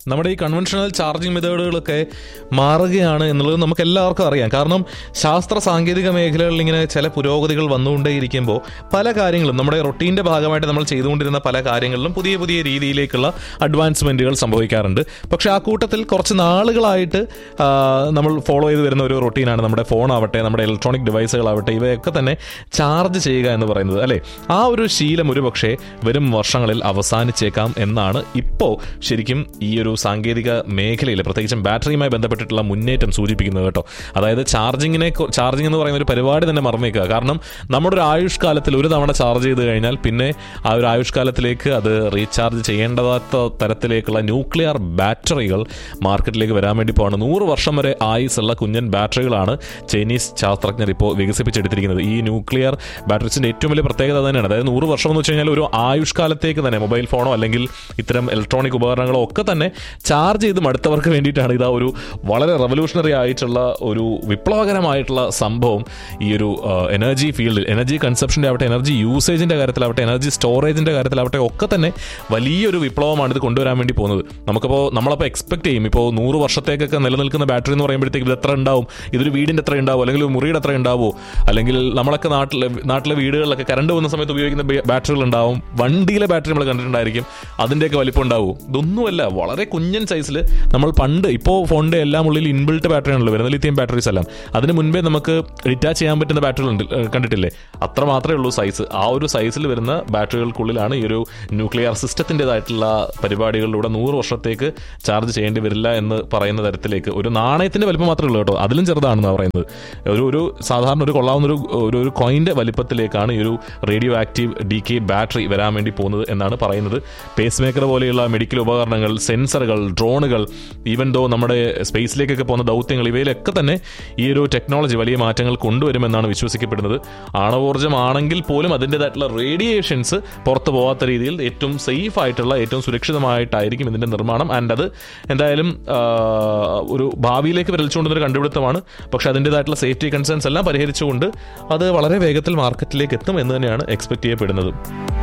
നമ്മുടെ ഈ conventional charging മെത്തേഡുകളൊക്കെ മാറുകയാണ് എന്നുള്ളത് നമുക്ക് എല്ലാവർക്കും അറിയാം കാരണം ശാസ്ത്ര സാങ്കേതിക മേഖലകളിൽ ഇങ്ങനെ ചില പുരോഗതികൾ വന്നുകൊണ്ടേയിരിക്കുമ്പോൾ പല കാര്യങ്ങളും നമ്മുടെ റൊട്ടീൻ്റെ ഭാഗമായിട്ട് നമ്മൾ ചെയ്തുകൊണ്ടിരുന്ന പല കാര്യങ്ങളിലും പുതിയ പുതിയ രീതിയിലേക്കുള്ള അഡ്വാൻസ്മെൻറ്റുകൾ സംഭവിക്കാറുണ്ട് പക്ഷേ ആ കൂട്ടത്തിൽ കുറച്ച് നാളുകളായിട്ട് ആ, നമ്മൾ ഫോളോ ചെയ്ത് വരുന്ന ഒരു റൊട്ടീനാണ് നമ്മുടെ ഫോൺ ആവട്ടെ നമ്മുടെ ഇലക്ട്രോണിക് ഡിവൈസുകളാവട്ടെ ഇവയൊക്കെ തന്നെ ചാർജ് ചെയ്യുക എന്ന് പറയുന്നത് അല്ലേ ആ ഒരു ശീലം ഒരു പക്ഷേ വരും വർഷങ്ങളിൽ അവസാനിച്ചേക്കാം എന്നാണ് ഇപ്പോൾ ശരിക്കും ഈ ഒരു സാങ്കേതിക മേഖലയിൽ പ്രത്യേകിച്ചും ബാറ്ററിയുമായി ബന്ധപ്പെട്ടിട്ടുള്ള മുന്നേറ്റം സൂചിപ്പിക്കുന്നത് കേട്ടോ അതായത് ചാർജിങ്ങിനെ ചാർജിങ് എന്ന് പറയുന്ന ഒരു പരിപാടി തന്നെ മറന്നേക്കുക കാരണം നമ്മുടെ ഒരു ആയുഷ്കാലത്തിൽ ഒരു തവണ ചാർജ് ചെയ്ത് കഴിഞ്ഞാൽ പിന്നെ ആ ഒരു ആയുഷ്കാലത്തിലേക്ക് അത് റീചാർജ് ചെയ്യേണ്ടതാത്ത തരത്തിലേക്കുള്ള ന്യൂക്ലിയർ ബാറ്ററികൾ മാർക്കറ്റിലേക്ക് വരാൻ വേണ്ടി പോവാണ് നൂറ് വർഷം വരെ ആയുസുള്ള കുഞ്ഞൻ ബാറ്ററികളാണ് ചൈനീസ് ശാസ്ത്രജ്ഞർ ഇപ്പോൾ വികസിപ്പിച്ചെടുത്തിരിക്കുന്നത് ഈ ന്യൂക്ലിയർ ബാറ്ററീസിന്റെ ഏറ്റവും വലിയ പ്രത്യേകത തന്നെയാണ് അതായത് നൂറ് വർഷം എന്ന് വെച്ച് കഴിഞ്ഞാൽ ഒരു ആയുഷ്കാലത്തേക്ക് തന്നെ മൊബൈൽ ഫോണോ അല്ലെങ്കിൽ ഇത്തരം ഇലക്ട്രോണിക് ഉപകരണങ്ങളോ ഒക്കെ തന്നെ ചാർജ് ചെയ്ത് മടുത്തവർക്ക് വേണ്ടിയിട്ടാണ് ഇതാ ഒരു വളരെ റവല്യൂഷണറി ആയിട്ടുള്ള ഒരു വിപ്ലവകരമായിട്ടുള്ള സംഭവം ഈ ഒരു എനർജി ഫീൽഡിൽ എനർജി കൺസപ്ഷൻ്റെ ആവട്ടെ എനർജി യൂസേജിൻ്റെ കാര്യത്തിലാവട്ടെ എനർജി സ്റ്റോറേജിൻ്റെ കാര്യത്തിലാവട്ടെ ഒക്കെ തന്നെ വലിയൊരു വിപ്ലവമാണ് ഇത് കൊണ്ടുവരാൻ വേണ്ടി പോകുന്നത് നമുക്കപ്പോൾ നമ്മളപ്പോൾ എക്സ്പെക്ട് ചെയ്യും ഇപ്പോൾ നൂറ് വർഷത്തേക്കൊക്കെ നിലനിൽക്കുന്ന ബാറ്ററി എന്ന് പറയുമ്പോഴത്തേക്ക് ഇത് എത്ര ഉണ്ടാവും ഇതൊരു വീടിൻ്റെ എത്ര ഉണ്ടാവും അല്ലെങ്കിൽ ഒരു മുറിയുടെ എത്ര ഉണ്ടാവുമോ അല്ലെങ്കിൽ നമ്മളൊക്കെ നാട്ടിലെ നാട്ടിലെ വീടുകളിലൊക്കെ കറണ്ട് പോകുന്ന സമയത്ത് ഉപയോഗിക്കുന്ന ബേ- ബാറ്ററികൾ ഉണ്ടാവും വണ്ടിയിലെ ബാറ്ററി നമ്മൾ കണ്ടിട്ടുണ്ടായിരിക്കും അതിൻ്റെയൊക്കെ വലിപ്പം ഉണ്ടാവും ഇതൊന്നുമല്ല വളരെ കുഞ്ഞൻ സൈസിൽ നമ്മൾ പണ്ട് ഇപ്പോൾ ഫോണിൻ്റെ എല്ലാം ഉള്ളിൽ ഇൻബിൽട്ട് ബാറ്ററി ആണല്ലോ വരുന്നത് ലിത്തിയം ബാറ്ററീസ് എല്ലാം അതിന് മുൻപേ നമുക്ക് റീചാർജ് ചെയ്യാൻ പറ്റുന്ന ബാറ്ററികൾ ഉണ്ട് ഏഹ് കണ്ടിട്ടില്ലേ അത്ര മാത്രമേ ഉള്ളൂ സൈസ് ആ ഒരു സൈസിൽ വരുന്ന ബാറ്ററികൾക്കുള്ളിലാണ് ഈ ഒരു ന്യൂക്ലിയർ സിസ്റ്റത്തിൻ്റെതായിട്ടുള്ള പരിപാടികളിലൂടെ നൂറ് വർഷത്തേക്ക് ചാർജ് ചെയ്യേണ്ടി വരില്ല എന്ന് പറയുന്ന തരത്തിലേക്ക് ഒരു നാണയത്തിന്റെ വലിപ്പം മാത്രമേ ഉള്ളൂ കേട്ടോ അതിലും ചെറുതാണെന്നാണ് പറയുന്നത് ഒരു ഒരു സാധാരണ ഒരു കൊള്ളാവുന്ന ഒരു ഒരു ഒരു കോയിന്റെ വലിപ്പത്തിലേക്കാണ് ഈ ഒരു radioactive D K battery വരാൻ വേണ്ടി പോകുന്നത് എന്നാണ് പറയുന്നത് പേസ് മേക്കർ പോലെയുള്ള മെഡിക്കൽ ഉപകരണങ്ങൾ സെൻസറുകൾ ഡ്രോണുകൾ ഈവൻ ദോ നമ്മുടെ സ്പേസിലേക്കൊക്കെ പോകുന്ന ദൗത്യങ്ങൾ ഇവയിലൊക്കെ തന്നെ ഈ ഒരു ടെക്നോളജി വലിയ മാറ്റങ്ങൾ കൊണ്ടുവരുമെന്നാണ് വിശ്വസിക്കപ്പെടുന്നത് ആണവോർജ്ജം ആണെങ്കിൽ പോലും അതിൻ്റെതായിട്ടുള്ള റേഡിയേഷൻസ് പുറത്തു പോകാത്ത രീതിയിൽ ഏറ്റവും സേഫ് ആയിട്ടുള്ള ഏറ്റവും സുരക്ഷിതമായിട്ടായിരിക്കും ഇതിന്റെ നിർമ്മാണം ആൻഡ് അത് എന്തായാലും ആ, ഒരു ഭാവിയിലേക്ക് വിരലിച്ചുകൊണ്ടുന്ന ഒരു കണ്ടുപിടുത്തമാണ് പക്ഷെ അതിൻ്റെതായിട്ടുള്ള സേഫ്റ്റി കൺസേൺസ് എല്ലാം പരിഹരിച്ചുകൊണ്ട് അത് വളരെ വേഗത്തിൽ മാർക്കറ്റിലേക്ക് എത്തും എന്ന് തന്നെയാണ് എക്സ്പെക്ട് ചെയ്യപ്പെടുന്നത്